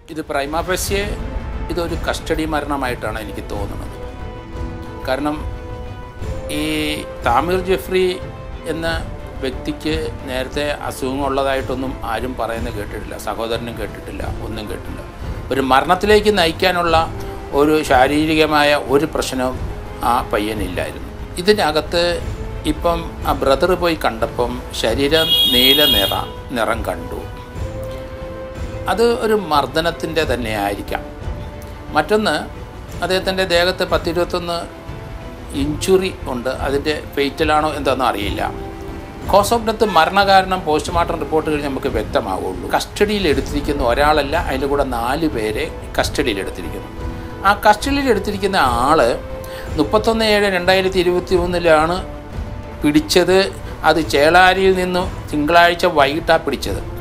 ഇത് പ്രൈമാഫസ്യെ ഇതൊരു കസ്റ്റഡി മരണമായിട്ടാണ് എനിക്ക് തോന്നുന്നത് കാരണം ഈ താമിർ ജെഫ്രി എന്ന വ്യക്തിക്ക് നേരത്തെ അസുഖങ്ങളുള്ളതായിട്ടൊന്നും ആരും പറയുന്നത് കേട്ടിട്ടില്ല സഹോദരനും കേട്ടിട്ടില്ല ഒന്നും കേട്ടില്ല ഒരു മരണത്തിലേക്ക് നയിക്കാനുള്ള ഒരു ശാരീരികമായ ഒരു പ്രശ്നവും ആ പയ്യനില്ലായിരുന്നു ഇതിനകത്ത് ഇപ്പം ആ ബ്രദർ പോയി കണ്ടപ്പം ശരീരം നീല നിറ നിറം കണ്ടു അത് ഒരു മർദ്ദനത്തിൻ്റെ തന്നെ ആയിരിക്കാം മറ്റൊന്ന് അദ്ദേഹത്തിൻ്റെ ദേഹത്ത് പത്തിരുപത്തൊന്ന് ഇഞ്ചുറി ഉണ്ട് അതിൻ്റെ ഫെയ്റ്റലാണോ എന്താണെന്ന് അറിയില്ല കോസ് ഓഫ് ഡെത്ത് മരണകാരണം പോസ്റ്റ്മോർട്ടം റിപ്പോർട്ട് കഴിഞ്ഞ് നമുക്ക് വ്യക്തമാവുള്ളൂ കസ്റ്റഡിയിൽ എടുത്തിരിക്കുന്ന ഒരാളല്ല അതിൻ്റെ കൂടെ നാല് പേരെ കസ്റ്റഡിയിൽ എടുത്തിരിക്കുന്നു ആ കസ്റ്റഡിയിൽ എടുത്തിരിക്കുന്ന ആൾ മുപ്പത്തൊന്ന് ഏഴ് രണ്ടായിരത്തി ഇരുപത്തി മൂന്നിലാണ് പിടിച്ചത് അത് ചേളാരിയിൽ നിന്ന് തിങ്കളാഴ്ച വൈകിട്ടാണ് പിടിച്ചത്